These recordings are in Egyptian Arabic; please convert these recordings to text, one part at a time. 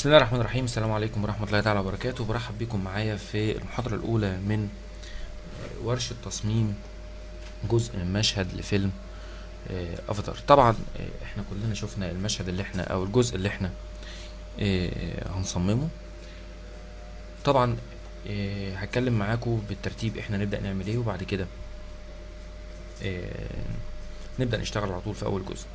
بسم الله الرحمن الرحيم السلام عليكم ورحمة الله تعالى وبركاته برحب بكم معايا في المحاضرة الأولى من ورشة تصميم جزء من مشهد لفيلم آه، افاتار طبعا آه، احنا كلنا شفنا المشهد اللي احنا او الجزء اللي احنا آه، هنصممه طبعا آه، هتكلم معاكم بالترتيب احنا نبدأ نعمل ايه وبعد كده آه، نبدأ نشتغل على طول في اول جزء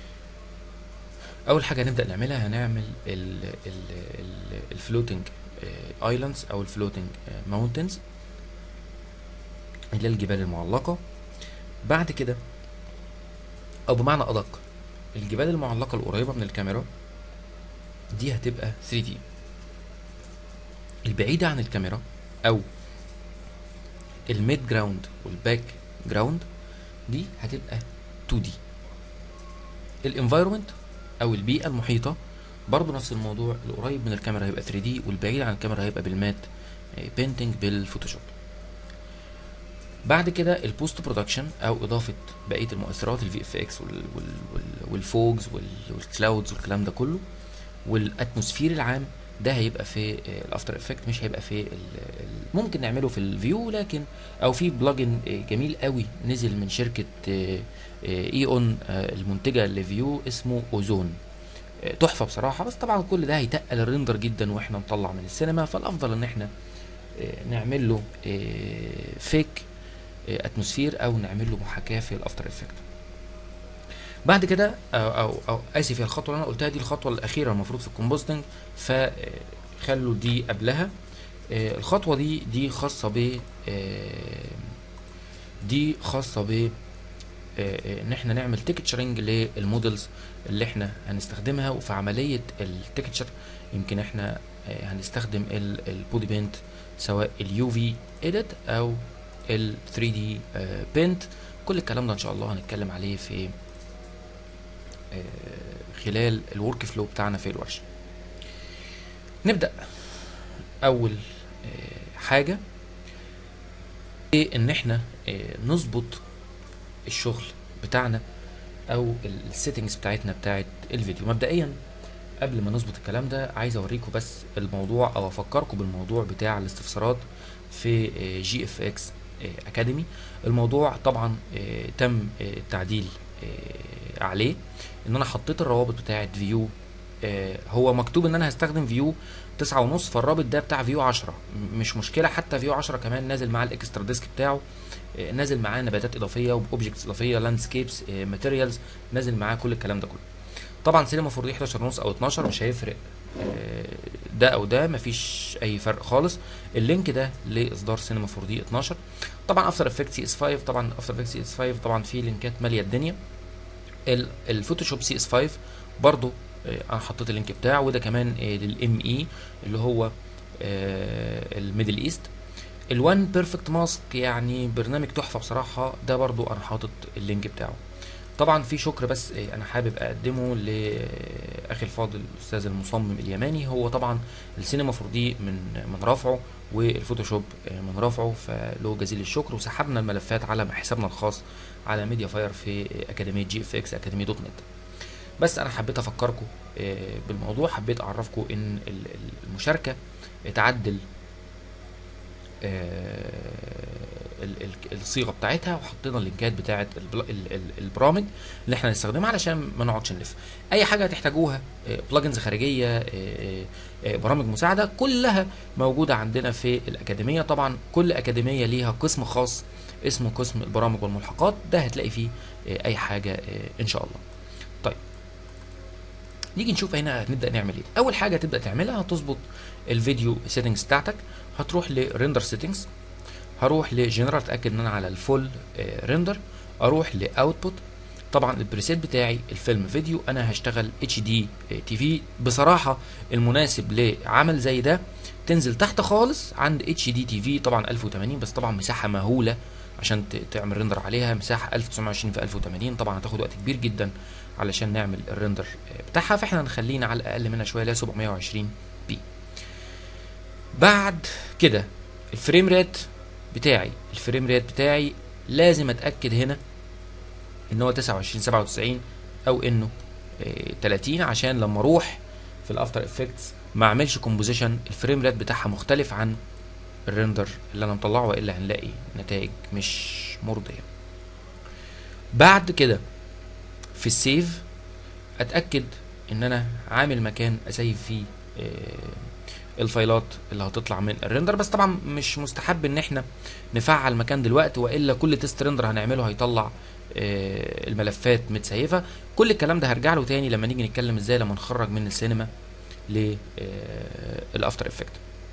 اول حاجه هنبدا نعملها هنعمل الفلوتنج ايلاندز او الفلوتنج ماونتنز اللي هي الجبال المعلقه بعد كده او بمعنى ادق الجبال المعلقه القريبه من الكاميرا دي هتبقى 3 دي البعيده عن الكاميرا او الميد جراوند والباك جراوند دي هتبقى 2 دي الانفايرمنت او البيئه المحيطه برضو نفس الموضوع القريب من الكاميرا هيبقى 3 دي والبعيد عن الكاميرا هيبقى بالمات بينتنج بالفوتوشوب بعد كده البوست برودكشن او اضافه بقيه المؤثرات الفي اف اكس والفوجز والكلاودز والكلام ده كله والاتموسفير العام ده هيبقى في الافتر افكت مش هيبقى في ال ال ممكن نعمله في الفيو لكن او في بلجن جميل قوي نزل من شركه اي اون المنتجه لفيو اسمه اوزون تحفه بصراحه بس طبعا كل ده هيتقل الريندر جدا واحنا نطلع من السينما فالافضل ان احنا نعمل له فيك اتموسفير او نعمل له محاكاه في الافتر افكت بعد كده او او, أو اسف هي الخطوه اللي انا قلتها دي الخطوه الاخيره المفروض في الكومبوستنج فخلوا دي قبلها الخطوه دي دي خاصه ب دي خاصه ب ان احنا نعمل تكتشرنج للمودلز اللي احنا هنستخدمها وفي عمليه التكتشر يمكن احنا هنستخدم البودي بينت سواء اليو في اديت او ال 3 دي بينت كل الكلام ده ان شاء الله هنتكلم عليه في خلال الورك فلو بتاعنا في الورشه نبدا اول حاجه ان احنا نظبط الشغل بتاعنا او السيتنجز بتاعتنا بتاعت الفيديو مبدئيا قبل ما نظبط الكلام ده عايز اوريكم بس الموضوع او افكركم بالموضوع بتاع الاستفسارات في جي اف اكس اكاديمي الموضوع طبعا تم التعديل عليه ان انا حطيت الروابط بتاعت فيو هو مكتوب ان انا هستخدم فيو تسعة ونص فالرابط ده بتاع فيو عشرة مش مشكلة حتى فيو عشرة كمان نازل مع الاكسترا ديسك بتاعه نازل معاه نباتات اضافيه واوبجكتس اضافيه لاندسكيبس ماتيريالز نازل معاه كل الكلام ده كله طبعا سينما 4 دي 11 ونص او 12 مش هيفرق ده او ده مفيش اي فرق خالص اللينك ده لاصدار سينما 4 دي 12 طبعا افتر افكت سي اس 5 طبعا افتر افكت سي اس 5 طبعا في لينكات ماليه الدنيا الفوتوشوب سي اس 5 برضو انا حطيت اللينك بتاعه وده كمان للام اي اللي هو الميدل ايست الوان بيرفكت ماسك يعني برنامج تحفه بصراحه ده برضو انا حاطط اللينك بتاعه طبعا في شكر بس انا حابب اقدمه لاخي الفاضل الاستاذ المصمم اليماني هو طبعا السينما 4 دي من من رفعه والفوتوشوب من رفعه فله جزيل الشكر وسحبنا الملفات على حسابنا الخاص على ميديا فاير في اكاديميه جي اف اكس اكاديمي دوت نت بس انا حبيت افكركم بالموضوع حبيت اعرفكم ان المشاركه اتعدل الصيغه بتاعتها وحطينا اللينكات بتاعت البرامج اللي احنا هنستخدمها علشان ما نقعدش نلف اي حاجه هتحتاجوها بلجنز خارجيه برامج مساعده كلها موجوده عندنا في الاكاديميه طبعا كل اكاديميه ليها قسم خاص اسمه قسم البرامج والملحقات ده هتلاقي فيه اي حاجه ان شاء الله طيب نيجي نشوف هنا هنبدا نعمل ايه اول حاجه تبدا تعملها هتظبط الفيديو سيتنجز بتاعتك هتروح لريندر سيتنجز هروح لجنرال اتاكد ان انا على الفول ريندر اروح لاوتبوت طبعا البريسيت بتاعي الفيلم فيديو انا هشتغل اتش دي تي في بصراحه المناسب لعمل زي ده تنزل تحت خالص عند اتش دي تي في طبعا 1080 بس طبعا مساحه مهوله عشان تعمل ريندر عليها مساحه 1920 في 1080 طبعا هتاخد وقت كبير جدا علشان نعمل الريندر بتاعها فاحنا هنخلينا على الاقل منها شويه اللي هي 720 بي بعد كده الفريم ريت بتاعي الفريم ريت بتاعي لازم اتاكد هنا ان هو 29 97 او انه 30 عشان لما اروح في الافتر افكتس ما اعملش كومبوزيشن الفريم ريت بتاعها مختلف عن الريندر اللي انا مطلعه والا هنلاقي نتائج مش مرضيه بعد كده في السيف اتاكد ان انا عامل مكان اسيف فيه آه، الفايلات اللي هتطلع من الريندر بس طبعا مش مستحب ان احنا نفعل مكان دلوقتي والا كل تيست ريندر هنعمله هيطلع آه، الملفات متسيفه كل الكلام ده هرجع له تاني لما نيجي نتكلم ازاي لما نخرج من السينما للافتر افكت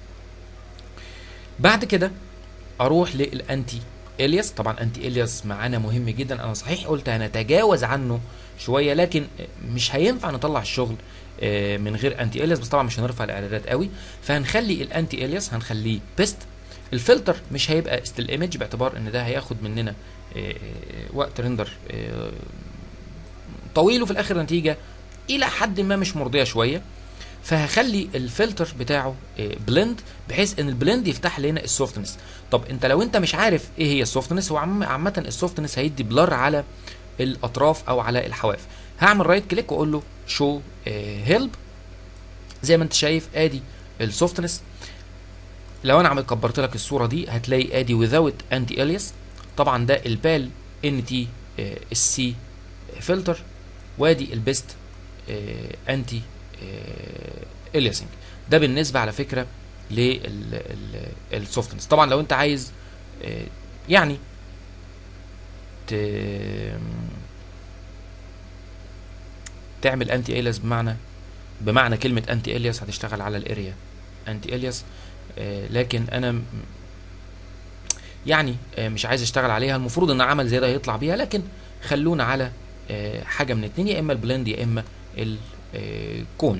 بعد كده اروح للانتي الياس طبعا انتي الياس معانا مهم جدا انا صحيح قلت هنتجاوز عنه شويه لكن مش هينفع نطلع الشغل آه، من غير انتي الياس بس طبعا مش هنرفع الاعدادات قوي فهنخلي الانتي الياس هنخليه بيست الفلتر مش هيبقى ستيل ايمج باعتبار ان ده هياخد مننا آه، آه، وقت ريندر آه، طويل وفي الاخر نتيجه الى حد ما مش مرضيه شويه فهخلي الفلتر بتاعه بلند بحيث ان البلند يفتح لنا السوفتنس طب انت لو انت مش عارف ايه هي السوفتنس هو عم- عامه السوفتنس هيدي بلر على الاطراف او على الحواف هعمل رايت كليك واقول له شو هيلب زي ما انت شايف ادي السوفتنس لو انا عمل كبرت لك الصوره دي هتلاقي ادي without انتي الياس طبعا ده البال ان تي السي فلتر وادي البيست انتي الياسنج ده بالنسبه على فكره للسوفتنس طبعا لو انت عايز آه، يعني ت... تعمل انتي الياس بمعنى بمعنى كلمه انتي الياس هتشتغل على الاريا انتي الياس آه، لكن انا م- يعني آه، مش عايز اشتغل عليها المفروض ان عمل زي ده هيطلع بيها لكن خلونا على آه، حاجه من اتنين يا اما البلند يا اما الكون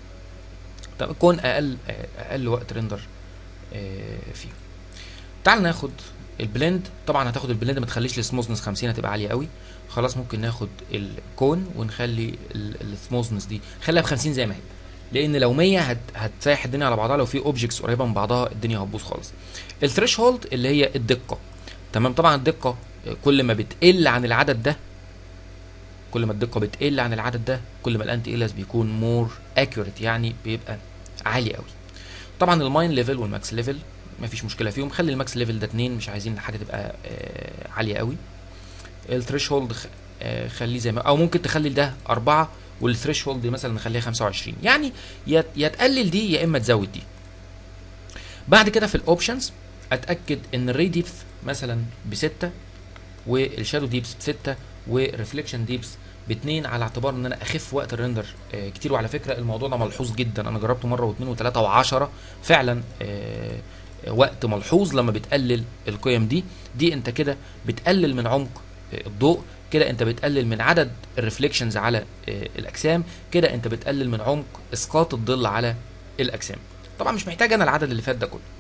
طب الكون اقل آه، اقل وقت ريندر آه، فيه تعال ناخد البلند طبعا هتاخد البلند ما تخليش السموثنس 50 هتبقى عاليه قوي خلاص ممكن ناخد الكون ونخلي السموثنس دي خليها ب 50 زي ما هي لان لو 100 هت... هتسيح الدنيا على بعضها لو في اوبجكتس قريبه من بعضها الدنيا هتبوظ خالص الثريش هولد اللي هي الدقه تمام طبعا الدقه آه، كل ما بتقل عن العدد ده كل ما الدقه بتقل عن العدد ده كل ما الانتي الياس بيكون مور اكيوريت يعني بيبقى عالي قوي طبعا الماين ليفل والماكس ليفل مفيش مشكله فيهم خلي الماكس ليفل ده 2 مش عايزين حاجه تبقى آه، عاليه قوي الثريش هولد خليه زي ما او ممكن تخلي ده أربعة والثريش هولد مثلا نخليها 25 يعني يا يا تقلل دي يا اما تزود دي بعد كده في الاوبشنز اتاكد ان الري ديبث مثلا بستة والشادو ديبس بستة وريفليكشن ديبس باتنين على اعتبار ان انا اخف وقت الريندر آه كتير وعلى فكره الموضوع ده ملحوظ جدا انا جربته مره واثنين وثلاثه وعشرة فعلا آه وقت ملحوظ لما بتقلل القيم دي دي انت كده بتقلل من عمق آه الضوء كده انت بتقلل من عدد الريفليكشنز على آه الاجسام كده انت بتقلل من عمق اسقاط الظل على الاجسام طبعا مش محتاج انا العدد اللي فات ده كله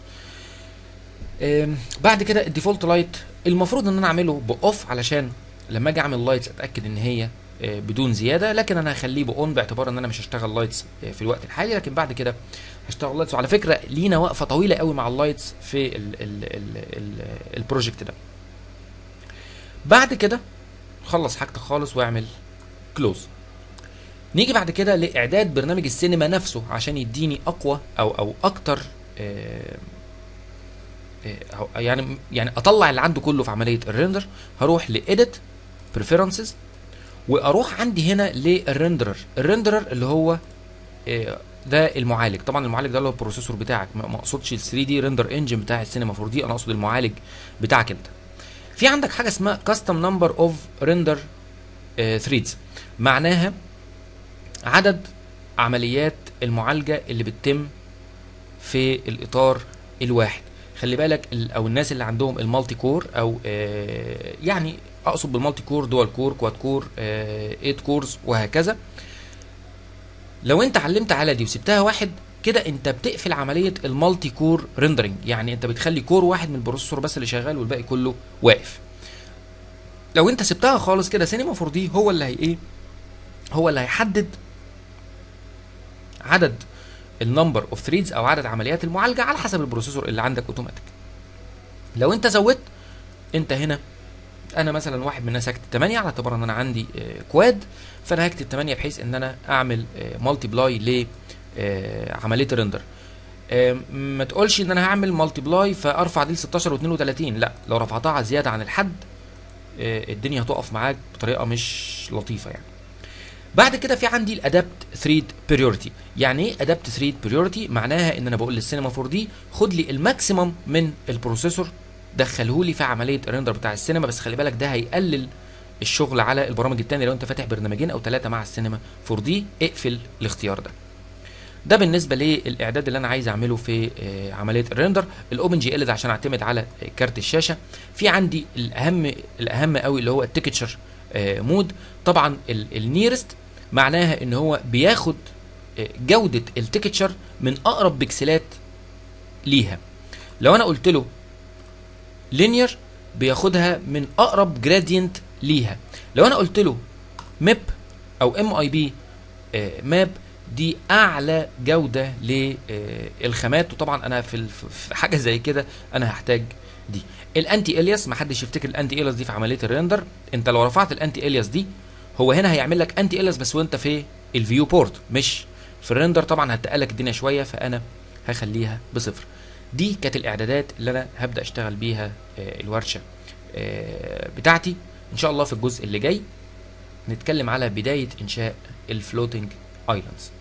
آم، بعد كده الديفولت لايت المفروض ان انا اعمله باوف علشان لما اجي اعمل لايتس اتاكد ان هي آه، بدون زياده لكن انا هخليه باون باعتبار ان انا مش هشتغل لايتس آه، في الوقت الحالي لكن بعد كده هشتغل لايتس وعلى فكره لينا وقفه طويله قوي مع اللايتس في ال ال ال ال البروجكت ده بعد كده خلص حاجتك خالص واعمل كلوز نيجي بعد كده لاعداد برنامج السينما نفسه عشان يديني اقوى او او اكتر آه، آه، أو- يعني يعني اطلع اللي عنده كله في عمليه الريندر هروح لإيديت بريفيرنسز واروح عندي هنا للريندرر الريندرر اللي هو آه، ده المعالج طبعا المعالج ده اللي هو البروسيسور بتاعك ما ما اقصدش ال 3 دي ريندر انجن بتاع السينما 4 دي انا اقصد المعالج بتاعك انت في عندك حاجه اسمها كاستم نمبر اوف ريندر ثريدز معناها عدد عمليات المعالجه اللي بتتم في الاطار الواحد خلي بالك ال- او الناس اللي عندهم المالتي كور او آه، يعني اقصد بالمالتي كور دول كور كواد كور 8 كورز وهكذا لو انت علمت على دي وسبتها واحد كده انت بتقفل عمليه المالتي كور ريندرنج يعني انت بتخلي كور واحد من البروسيسور بس اللي شغال والباقي كله واقف لو انت سبتها خالص كده سينما 4 دي هو اللي هي ايه هو اللي هيحدد عدد النمبر اوف ثريدز او عدد عمليات المعالجه على حسب البروسيسور اللي عندك اوتوماتيك لو انت زودت انت هنا انا مثلا واحد من الناس هكتب 8 على اعتبار ان انا عندي آه، كواد فانا هكتب 8 بحيث ان انا اعمل مالتي بلاي آه عمليه الريندر آه ما تقولش ان انا هعمل مالتيبلاي فارفع دي ل 16 و32 لا لو رفعتها زياده عن الحد آه الدنيا هتقف معاك بطريقه مش لطيفه يعني بعد كده في عندي الادابت ثريد بريورتي يعني ايه ادابت ثريد بريورتي معناها ان انا بقول للسينما 4 دي خد لي الماكسيمم من البروسيسور دخله لي في عمليه الريندر بتاع السينما بس خلي بالك ده هيقلل الشغل على البرامج التانية لو انت فاتح برنامجين او ثلاثه مع السينما 4 دي اقفل الاختيار ده ده بالنسبه للاعداد اللي انا عايز اعمله في آه عمليه الريندر الاوبن جي ال ده عشان اعتمد على آه كارت الشاشه في عندي الاهم الاهم قوي اللي هو التكتشر آه مود طبعا النيرست معناها ان هو بياخد جوده التكتشر من اقرب بكسلات ليها لو انا قلت له لينير بياخدها من اقرب جرادينت ليها لو انا قلت له ماب او ام اي بي ماب دي اعلى جوده للخامات وطبعا انا في في حاجه زي كده انا هحتاج دي الانتي الياس ما حدش يفتكر الانتي الياس دي في عمليه الريندر انت لو رفعت الانتي الياس دي هو هنا هيعمل لك انتي الياس بس وانت في الفيو بورت مش في الريندر طبعا هتقلك الدنيا شويه فانا هخليها بصفر دي كانت الاعدادات اللي انا هبدا اشتغل بيها الورشه بتاعتي ان شاء الله في الجزء اللي جاي نتكلم على بدايه انشاء الفلوتنج ايلاندز